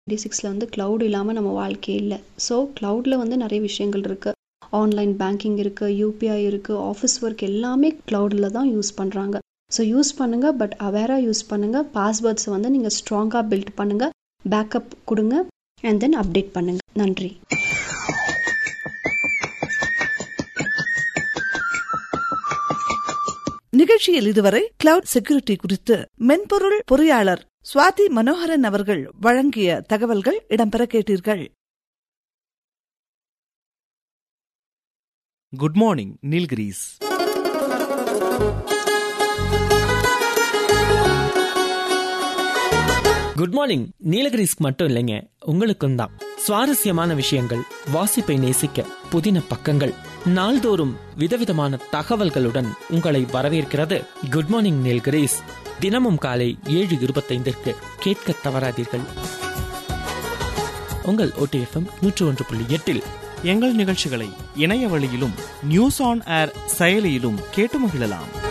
D சிக்ஸில் வந்து cloud இல்லாமல் நம்ம வாழ்க்கையே இல்லை ஸோ க்ளவுடில் வந்து நிறைய விஷயங்கள் இருக்குது ஆன்லைன் பேங்கிங் இருக்குது யூபிஐ இருக்குது ஆஃபீஸ் ஒர்க் எல்லாமே க்ளவுடில் தான் யூஸ் பண்ணுறாங்க ஸோ யூஸ் பண்ணுங்கள் பட் அவேராக யூஸ் பண்ணுங்கள் பாஸ்வேர்ட்ஸை வந்து நீங்கள் ஸ்ட்ராங்காக பில்ட் பண்ணுங்கள் பேக்கப் கொடுங்க அண்ட் தென் அப்டேட் பண்ணுங்கள் நன்றி நிகழ்ச்சியில் இதுவரை கிளவுட் செக்யூரிட்டி குறித்து மென்பொருள் பொறியாளர் சுவாதி மனோகரன் அவர்கள் வழங்கிய தகவல்கள் இடம்பெற கேட்டீர்கள் good morning Nilgiris good morning நீலகிரிஸ்க்கு மட்டும் இல்லைங்க உங்களுக்கும் தான் சுவாரஸ்யமான விஷயங்கள் வாசிப்பை நேசிக்க புதின பக்கங்கள் நாள்தோறும் விதவிதமான தகவல்களுடன் உங்களை வரவேற்கிறது குட் மார்னிங் நீலகிரிஸ் தினமும் காலை ஏழு இருபத்தைந்திற்கு கேட்க தவறாதீர்கள் உங்கள் ஓடிஎஃப்எம் நூற்று ஒன்று புள்ளி எட்டில் எங்கள் நிகழ்ச்சிகளை இணைய வழியிலும் நியூஸ் ஆன் ஏர் செயலியிலும் கேட்டு மகிழலாம்